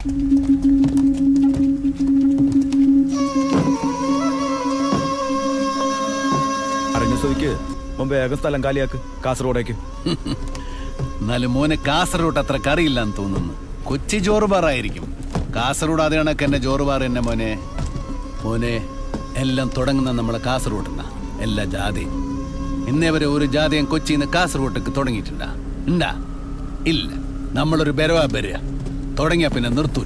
അറിഞ്ഞ സ്ഥിതിക്ക് മുൻ വേഗം സ്ഥലം കാലിയാക്ക് കാസർഗോഡേക്ക് എന്നാലും മോനെ കാസർഗോഡ് അത്ര കറിയില്ലാന്ന് തോന്നുന്നു കൊച്ചി ജോറുബാറായിരിക്കും കാസർഗോഡ് അത് കണക്ക് എന്നെ ജോറുബാർ എന്നെ മോനെ മോനെ എല്ലാം തുടങ്ങുന്ന നമ്മളെ കാസർഗോഡ് എന്നാ എല്ലാ ജാതിയും ഇന്നേ വരെ ഒരു ജാതിയും കൊച്ചിന്ന് കാസർഗോട്ടേക്ക് തുടങ്ങിയിട്ടുണ്ടാ ഉണ്ടാ ഇല്ല നമ്മളൊരു ബരവാ ബരുക തുടങ്ങിയ പിന്നെ നിർത്തൂല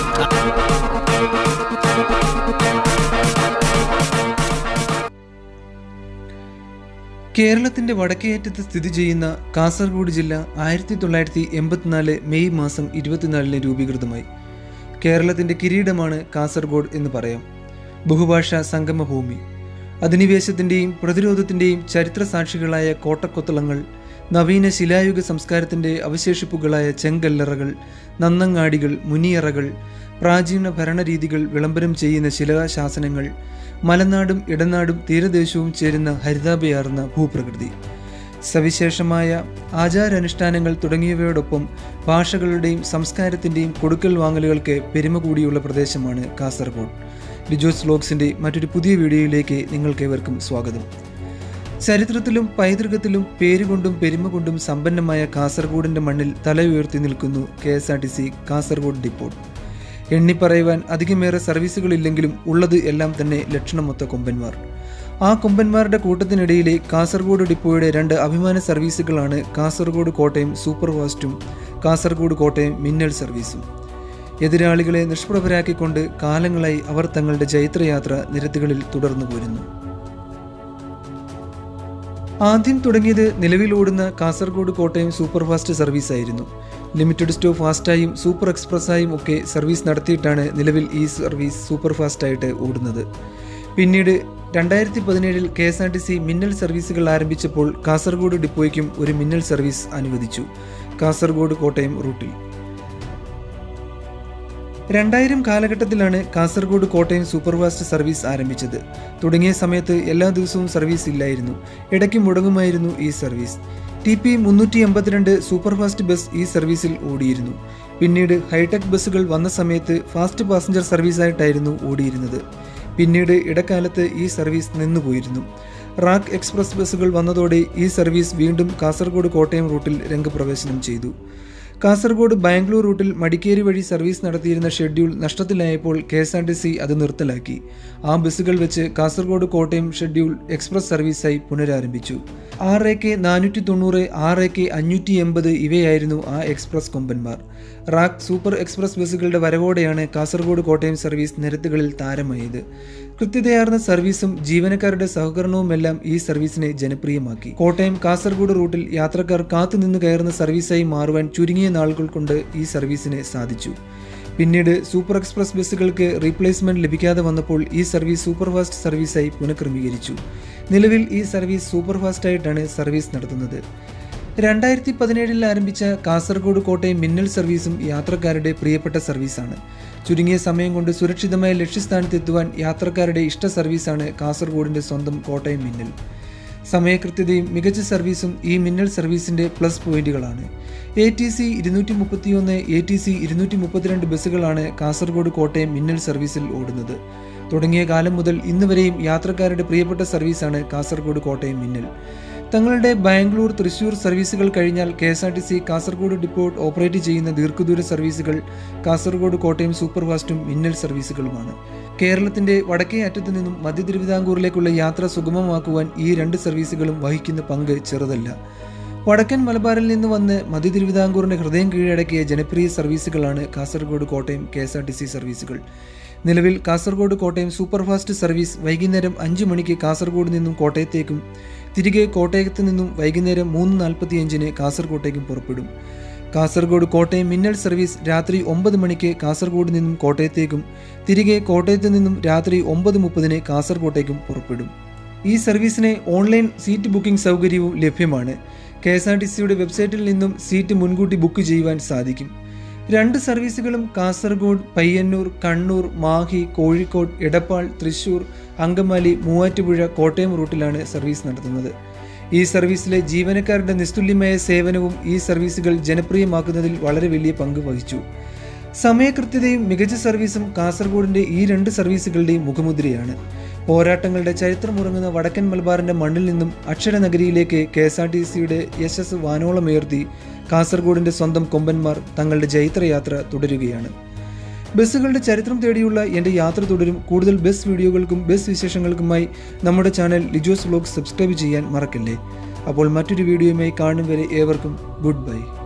കേരളത്തിന്റെ വടക്കേയറ്റത്ത് സ്ഥിതി ചെയ്യുന്ന കാസർഗോഡ് ജില്ല ആയിരത്തി തൊള്ളായിരത്തി എൺപത്തിനാല് മെയ് മാസം ഇരുപത്തിനാലിന് രൂപീകൃതമായി കേരളത്തിന്റെ കിരീടമാണ് കാസർഗോഡ് എന്ന് പറയാം ബഹുഭാഷാ സംഗമഭൂമി അധിനിവേശത്തിന്റെയും പ്രതിരോധത്തിന്റെയും ചരിത്ര സാക്ഷികളായ കോട്ടക്കൊത്തളങ്ങൾ നവീന ശിലായുഗ സംസ്കാരത്തിന്റെ അവശേഷിപ്പുകളായ ചെങ്കല്ലറകൾ നന്നങ്ങാടികൾ മുനിയറകൾ പ്രാചീന ഭരണരീതികൾ വിളംബരം ചെയ്യുന്ന ശിലാശാസനങ്ങൾ മലനാടും ഇടനാടും തീരദേശവും ചേരുന്ന ഹരിതാഭയാർന്ന ഭൂപ്രകൃതി സവിശേഷമായ ആചാരാനുഷ്ഠാനങ്ങൾ തുടങ്ങിയവയോടൊപ്പം ഭാഷകളുടെയും സംസ്കാരത്തിന്റെയും കൊടുക്കൽ വാങ്ങലുകൾക്ക് പെരുമ കൂടിയുള്ള പ്രദേശമാണ് കാസർഗോഡ് ലിജോസ് വ്ലോഗ്സിന്റെ മറ്റൊരു പുതിയ വീഡിയോയിലേക്ക് നിങ്ങൾക്കേവർക്കും സ്വാഗതം ചരിത്രത്തിലും പൈതൃകത്തിലും പേരുകൊണ്ടും പെരുമ കൊണ്ടും സമ്പന്നമായ കാസർഗോഡിന്റെ മണ്ണിൽ തല ഉയർത്തി നിൽക്കുന്നു K S R T C Kasaragod ഡിപ്പോട്ട് എണ്ണിപ്പറയുവാൻ അധികമേറെ സർവീസുകളില്ലെങ്കിലും ഉള്ളത് എല്ലാം തന്നെ ലക്ഷണമൊത്ത കൊമ്പന്മാർ ആ കൊമ്പന്മാരുടെ കൂട്ടത്തിനിടയിലെ കാസർഗോഡ് ഡിപ്പോയുടെ രണ്ട് അഭിമാന സർവീസുകളാണ് കാസർഗോഡ് കോട്ടയം സൂപ്പർ ഫാസ്റ്റും കാസർഗോഡ് കോട്ടയം മിന്നൽ സർവീസും എതിരാളികളെ നിഷ്പ്രഭരാക്കിക്കൊണ്ട് കാലങ്ങളായി അവർ തങ്ങളുടെ ജൈത്രയാത്ര നിരത്തുകളിൽ തുടർന്നു പോരുന്നു ആദ്യം തുടങ്ങിയത് നിലവിലോടുന്ന Kasaragod Kottayam super fast service ആയിരുന്നു ലിമിറ്റഡ് സ്റ്റോ ഫാസ്റ്റായും സൂപ്പർ എക്സ്പ്രസ്സായും ഒക്കെ സർവീസ് നടത്തിയിട്ടാണ് നിലവിൽ ഈ സർവീസ് സൂപ്പർ ഫാസ്റ്റായിട്ട് ഓടുന്നത് പിന്നീട് രണ്ടായിരത്തി പതിനേഴിൽ K S R T C മിന്നൽ സർവീസുകൾ ആരംഭിച്ചപ്പോൾ കാസർഗോഡ് ഡിപ്പോയ്ക്കും ഒരു മിന്നൽ സർവീസ് അനുവദിച്ചു കാസർഗോഡ് കോട്ടയം റൂട്ടിൽ രണ്ടായിരം കാലഘട്ടത്തിലാണ് കാസർഗോഡ് കോട്ടയം സൂപ്പർഫാസ്റ്റ് സർവീസ് ആരംഭിച്ചത് തുടങ്ങിയ സമയത്ത് എല്ലാ ദിവസവും സർവീസ് ഇല്ലായിരുന്നു ഇടയ്ക്ക് മുടങ്ങുമായിരുന്നു ഈ സർവീസ് ടി പി മുന്നൂറ്റി എൺപത്തിരണ്ട് സൂപ്പർഫാസ്റ്റ് ബസ് ഈ സർവീസിൽ ഓടിയിരുന്നു പിന്നീട് ഹൈടെക് ബസ്സുകൾ വന്ന സമയത്ത് ഫാസ്റ്റ് പാസഞ്ചർ സർവീസായിട്ടായിരുന്നു ഓടിയിരുന്നത് പിന്നീട് ഇടക്കാലത്ത് ഈ സർവീസ് നിന്നുപോയിരുന്നു റാക്ക് എക്സ്പ്രസ് ബസ്സുകൾ വന്നതോടെ ഈ സർവീസ് വീണ്ടും കാസർഗോഡ് കോട്ടയം റൂട്ടിൽ രംഗപ്രവേശനം ചെയ്തു കാസർഗോഡ് ബാംഗ്ലൂർ റൂട്ടിൽ മടിക്കേരി വഴി സർവീസ് നടത്തിയിരുന്ന ഷെഡ്യൂൾ നഷ്ടത്തിലായപ്പോൾ K S R T C അത് നിർത്തലാക്കി ആ ബസ്സുകൾ വെച്ച് കാസർഗോഡ് കോട്ടയം ഷെഡ്യൂൾ എക്സ്പ്രസ് സർവീസായി പുനരാരംഭിച്ചു ആറ് എ കെ നാനൂറ്റി തൊണ്ണൂറ് ആറ് എ കെ അഞ്ഞൂറ്റി എൺപത് ഇവയായിരുന്നു ആ എക്സ്പ്രസ് കൊമ്പന്മാർ റാക്ക് സൂപ്പർ എക്സ്പ്രസ് ബസ്സുകളുടെ വരവോടെയാണ് കാസർഗോഡ് കോട്ടയം സർവീസ് നിരത്തുകളിൽ താരമായത് കൃത്യതയാർന്ന സർവീസും ജീവനക്കാരുടെ സഹകരണവുമെല്ലാം ഈ സർവീസിനെ ജനപ്രിയമാക്കി കോട്ടയം കാസർഗോഡ് റൂട്ടിൽ യാത്രക്കാർ കാത്തുനിന്ന് കയറുന്ന സർവീസായി മാറുവാൻ ചുരുങ്ങിയ നാളുകൾ കൊണ്ട് ഈ സർവീസിന് സാധിച്ചു പിന്നീട് സൂപ്പർ എക്സ്പ്രസ് ബസ്സുകൾക്ക് റീപ്ലേസ്മെന്റ് ലഭിക്കാതെ വന്നപ്പോൾ ഈ സർവീസ് സൂപ്പർഫാസ്റ്റ് സർവീസായി പുനഃക്രമീകരിച്ചു നിലവിൽ ഈ സർവീസ് സൂപ്പർഫാസ്റ്റായിട്ടാണ് സർവീസ് നടത്തുന്നത് രണ്ടായിരത്തി പതിനേഴിൽ ആരംഭിച്ച കാസർഗോഡ് കോട്ടയം മിന്നൽ സർവീസും യാത്രക്കാരുടെ പ്രിയപ്പെട്ട സർവീസാണ് ചുരുങ്ങിയ സമയം കൊണ്ട് സുരക്ഷിതമായ ലക്ഷ്യസ്ഥാനത്തെത്തുവാൻ യാത്രക്കാരുടെ ഇഷ്ട സർവീസാണ് കാസർഗോഡിന്റെ സ്വന്തം കോട്ടയം മിന്നൽ സമയകൃത്യതയും മികച്ച സർവീസും ഈ മിന്നൽ സർവീസിന്റെ പ്ലസ് പോയിന്റുകളാണ് എ ടി സി ഇരുന്നൂറ്റി മുപ്പത്തിയൊന്ന് എ ടി സി ഇരുന്നൂറ്റി മുപ്പത്തിരണ്ട് ബസ്സുകളാണ് കാസർഗോഡ് കോട്ടയം മിന്നൽ സർവീസിൽ ഓടുന്നത് തുടങ്ങിയ കാലം മുതൽ ഇന്ന് വരെയും യാത്രക്കാരുടെ പ്രിയപ്പെട്ട സർവീസാണ് കാസർഗോഡ് കോട്ടയം മിന്നൽ തങ്ങളുടെ ബാംഗ്ലൂർ തൃശൂർ സർവീസുകൾ കഴിഞ്ഞാൽ K S R T C Kasaragod ഡിപ്പോട്ട് ഓപ്പറേറ്റ് ചെയ്യുന്ന ദീർഘദൂര സർവീസുകൾ കാസർഗോഡ് കോട്ടയം സൂപ്പർഫാസ്റ്റും മിന്നൽ സർവീസുകളുമാണ് കേരളത്തിന്റെ വടക്കേ അറ്റത്തു നിന്നും മധ്യ തിരുവിതാംകൂറിലേക്കുള്ള യാത്ര സുഗമമാക്കുവാൻ ഈ രണ്ട് സർവീസുകളും വഹിക്കുന്ന പങ്ക് ചെറുതല്ല വടക്കൻ മലബാറിൽ നിന്ന് വന്ന് മധ്യ തിരുവിതാംകൂറിന്റെ ഹൃദയം കീഴടക്കിയ ജനപ്രിയ സർവീസുകളാണ് Kasaragod Kottayam K S R T C സർവീസുകൾ നിലവിൽ കാസർഗോഡ് കോട്ടയം സൂപ്പർഫാസ്റ്റ് സർവീസ് വൈകുന്നേരം അഞ്ച് മണിക്ക് കാസർഗോഡ് നിന്നും കോട്ടയത്തേക്കും തിരികെ കോട്ടയത്ത് നിന്നും വൈകുന്നേരം മൂന്ന് നാൽപ്പത്തിയഞ്ചിന് കാസർഗോട്ടേക്കും പുറപ്പെടും കാസർഗോഡ് കോട്ടയം മിന്നൽ സർവീസ് രാത്രി ഒമ്പത് മണിക്ക് കാസർഗോഡ് നിന്നും കോട്ടയത്തേക്കും തിരികെ കോട്ടയത്ത് നിന്നും രാത്രി ഒമ്പത് മുപ്പതിന് കാസർഗോട്ടേക്കും പുറപ്പെടും ഈ സർവീസിന് ഓൺലൈൻ സീറ്റ് ബുക്കിംഗ് സൗകര്യവും ലഭ്യമാണ് കെ എസ് ആർ ടി സിയുടെ വെബ്സൈറ്റിൽ നിന്നും സീറ്റ് മുൻകൂട്ടി ബുക്ക് ചെയ്യുവാൻ സാധിക്കും രണ്ട് സർവീസുകളും കാസർഗോഡ് പയ്യന്നൂർ കണ്ണൂർ മാഹി കോഴിക്കോട് എടപ്പാൾ തൃശൂർ അങ്കമാലി മൂവാറ്റുപുഴ കോട്ടയം റൂട്ടിലാണ് സർവീസ് നടത്തുന്നത് ഈ സർവീസിലെ ജീവനക്കാരുടെ നിസ്തുല്യമായ സേവനവും ഈ സർവീസുകൾ ജനപ്രിയമാക്കുന്നതിൽ വളരെ വലിയ പങ്ക് വഹിച്ചു സമയകൃത്യതയും മികച്ച സർവീസും കാസർഗോഡിന്റെ ഈ രണ്ട് സർവീസുകളുടെയും മുഖമുദ്രയാണ് പോരാട്ടങ്ങളുടെ ചരിത്രമുറങ്ങുന്ന വടക്കൻ മലബാറിന്റെ മണ്ണിൽ നിന്നും അക്ഷരനഗരിയിലേക്ക് കെ എസ് ആർ ടി സിയുടെ യശസ് വാനോളമുയർത്തി കാസർഗോഡിന്റെ സ്വന്തം കൊമ്പന്മാർ തങ്ങളുടെ ജൈത്രയാത്ര തുടരുകയാണ് ബസ്സുകളുടെ ചരിത്രം തേടിയുള്ള എൻ്റെ യാത്ര തുടരും കൂടുതൽ ബസ് വീഡിയോകൾക്കും ബസ് വിശേഷങ്ങൾക്കുമായി നമ്മുടെ ചാനൽ ലിജോസ് വ്ലോഗ് സബ്സ്ക്രൈബ് ചെയ്യാൻ മറക്കല്ലേ അപ്പോൾ മറ്റൊരു വീഡിയോയുമായി കാണും വരെ ഏവർക്കും ഗുഡ് ബൈ